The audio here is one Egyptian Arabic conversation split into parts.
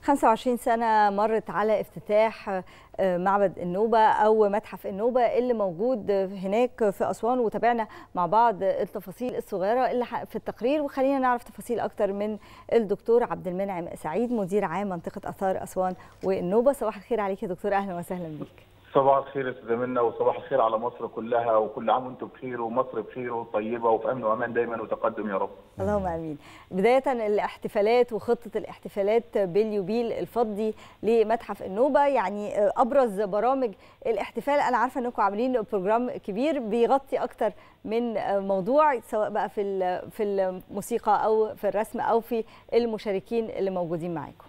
25 سنة مرت على افتتاح معبد النوبة أو متحف النوبة اللي موجود هناك في أسوان وتابعنا مع بعض التفاصيل الصغيرة اللي في التقرير وخلينا نعرف تفاصيل أكتر من الدكتور عبد المنعم سعيد مدير عام منطقة أثار أسوان والنوبة صباح الخير عليك يا دكتور أهلا وسهلا بك صباح الخير يا استاذه منى وصباح الخير على مصر كلها وكل عام وانتم بخير ومصر بخير وطيبه وفي امن وامان دايما وتقدم يا رب. اللهم امين. بدايه الاحتفالات وخطه الاحتفالات باليوبيل الفضي لمتحف النوبه يعني ابرز برامج الاحتفال انا عارفه انكم عاملين بروجرام كبير بيغطي اكتر من موضوع سواء بقى في في الموسيقى او في الرسم او في المشاركين اللي موجودين معاكم.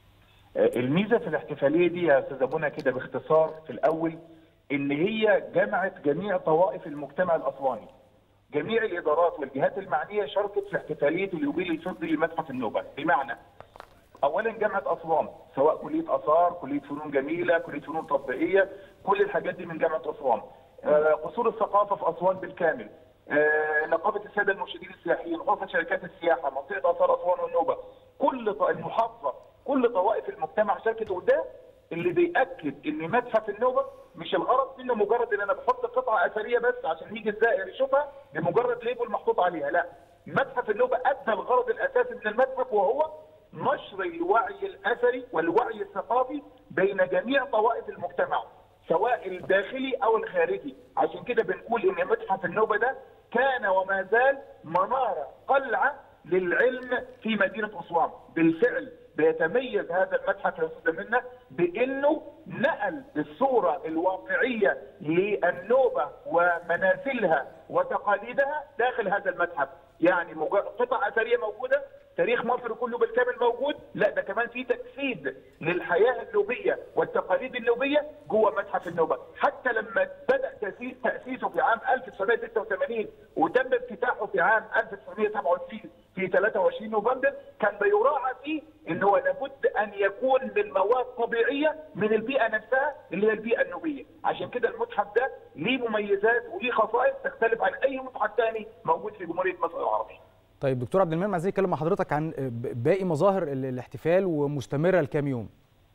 الميزه في الاحتفاليه دي يا استاذه منى كده باختصار في الاول ان هي جمعت جميع طوائف المجتمع الاسواني. جميع الادارات والجهات المعنيه شاركت في احتفاليه اليوبيل الفضي لمتحف النوبه، بمعنى اولا جامعه اسوان سواء كليه اثار، كليه فنون جميله، كليه فنون تطبيقيه، كل الحاجات دي من جامعه اسوان. قصور الثقافه في اسوان بالكامل. نقابه الساده المرشدين السياحيين، غرفه شركات السياحه، منطقه اثار اسوان والنوبه، كل المحافظه كل طوائف المجتمع شاركت وده اللي بياكد ان متحف النوبه مش الغرض منه مجرد ان انا بحط قطعه اثريه بس عشان يجي الزائر يشوفها بمجرد ليبل محطوط عليها لا متحف النوبه ادى الغرض الاساسي من المتحف وهو نشر الوعي الاثري والوعي الثقافي بين جميع طوائف المجتمع سواء الداخلي او الخارجي عشان كده بنقول ان متحف النوبه ده كان وما زال مناره قلعه للعلم في مدينه اسوان بالفعل بيتميز هذا المتحف يا استاذ منى بانه نقل الصوره الواقعيه للنوبه ومنازلها وتقاليدها داخل هذا المتحف، يعني قطع اثريه موجوده، تاريخ مصر كله بالكامل موجود، لا ده كمان في تجسيد للحياه النوبيه والتقاليد النوبيه جوه متحف النوبه، حتى لما بدا تاسيسه في عام 1986 وتم افتتاحه في عام 1997 في 23 نوفمبر كان بيراعى فيه ان هو لابد ان يكون من مواد طبيعيه من البيئه نفسها اللي هي البيئه النوبيه، عشان كده المتحف ده ليه مميزات وليه خصائص تختلف عن اي متحف ثاني موجود في جمهوريه مصر العربيه. طيب دكتور عبد المنعم عايزين نتكلم مع حضرتك عن باقي مظاهر الاحتفال ومستمره لكام يوم.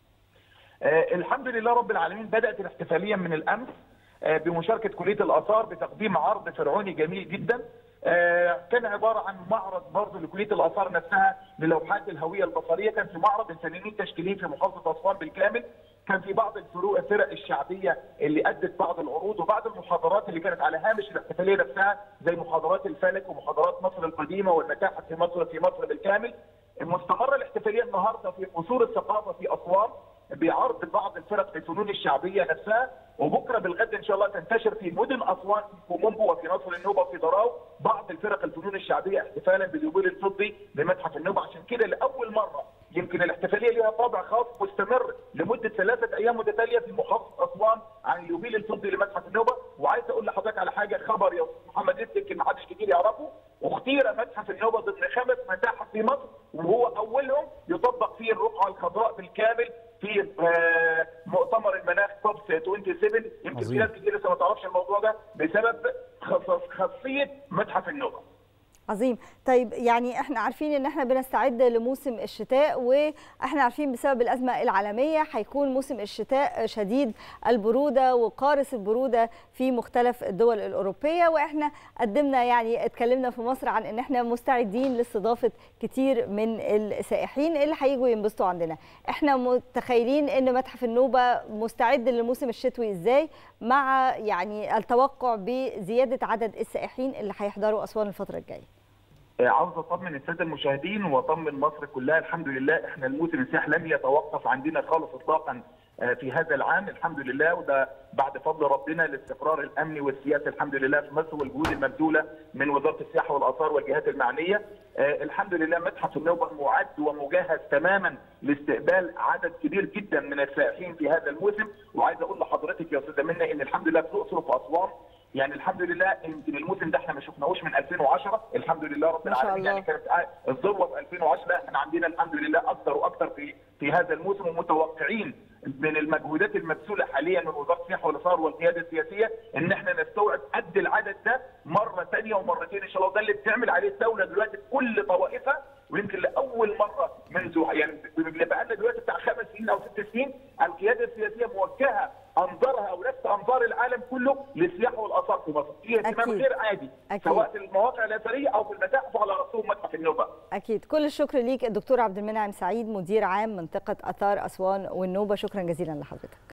آه الحمد لله رب العالمين بدات الاحتفاليه من الامس آه بمشاركه كليه الاثار بتقديم عرض فرعوني جميل جدا آه كان عباره عن معرض برضه لكليه الاثار نفسها للوحات الهويه البصريه كان في معرض الفنانين التشكيليين في محافظه اسوان بالكامل كان في بعض الفروق الفرق الشعبيه اللي ادت بعض العروض وبعض المحاضرات اللي كانت على هامش الاحتفاليه نفسها زي محاضرات الفلك ومحاضرات مصر القديمه والمتاحف في مصر في مصر بالكامل مستمره الاحتفاليه النهارده في قصور الثقافه في اسوان بعرض بعض الفرق في الفنون الشعبيه نفسها وبكره بالغد ان شاء الله تنتشر في مدن اسوان في كومومبو وفي نصر النوبه وفي ضراو بعض الفرق الفنون الشعبيه احتفالا باليوبيل الفضي لمتحف النوبه عشان كده لاول مره يمكن الاحتفاليه لها طابع خاص مستمر لمده ثلاثه ايام متتاليه في محافظه اسوان عن اليوبيل الفضي لمتحف النوبه وعايز اقول لحضرتك على حاجه خبر يا محمد انت يمكن ما حدش كتير يعرفه اختير متحف النوبه ضمن خمس متاحف في مصر وهو اولهم يطبق فيه الرقعه الخضراء بالكامل في مؤتمر المناخ كوب 27 يمكن في ناس كتير لسه ما تعرفش الموضوع ده بسبب خاصيه متحف النوبه. عظيم طيب يعني احنا عارفين ان احنا بنستعد لموسم الشتاء واحنا عارفين بسبب الازمه العالميه هيكون موسم الشتاء شديد البروده وقارس البروده في مختلف الدول الاوروبيه واحنا قدمنا يعني اتكلمنا في مصر عن ان احنا مستعدين لاستضافه كتير من السائحين اللي هيجوا ينبسطوا عندنا احنا متخيلين ان متحف النوبه مستعد للموسم الشتوي ازاي مع يعني التوقع بزياده عدد السائحين اللي هيحضروا اسوان الفتره الجايه عاوز اطمن الساده المشاهدين واطمن مصر كلها الحمد لله احنا الموسم السياحي لم يتوقف عندنا خالص اطلاقا في هذا العام الحمد لله وده بعد فضل ربنا الاستقرار الامني والسياسي الحمد لله في مصر والجهود المبذوله من وزاره السياحه والاثار والجهات المعنيه الحمد لله متحف النوبه معد ومجهز تماما لاستقبال عدد كبير جدا من السائحين في هذا الموسم وعايز اقول لحضرتك يا استاذه منى ان الحمد لله في الاقصر وفي اسوان يعني الحمد لله يمكن الموسم ده احنا ما شفناهوش من 2010 الحمد لله رب العالمين يعني كانت الذروه في 2010 احنا عندنا الحمد لله اكثر واكثر في في هذا الموسم ومتوقعين من المجهودات المبذوله حاليا من وزاره السياحه والاثار والقياده السياسيه ان احنا نستوعب قد العدد ده مره ثانيه ومرتين ان شاء الله ده اللي بتعمل عليه الدوله دلوقتي بكل طوائفها ويمكن لاول مره منذ يعني اللي بقى لنا دلوقتي بتاع خمس سنين او ست سنين القياده السياسيه موجهه انظارها او لفت انظار العالم كله للسياحه والاثار في مصر في اهتمام أكيد. غير عادي أكيد. سواء في المواقع الاثريه او في المتاحف وعلى راسهم متحف النوبه اكيد كل الشكر ليك الدكتور عبد المنعم سعيد مدير عام منطقه اثار اسوان والنوبه شكرا جزيلا لحضرتك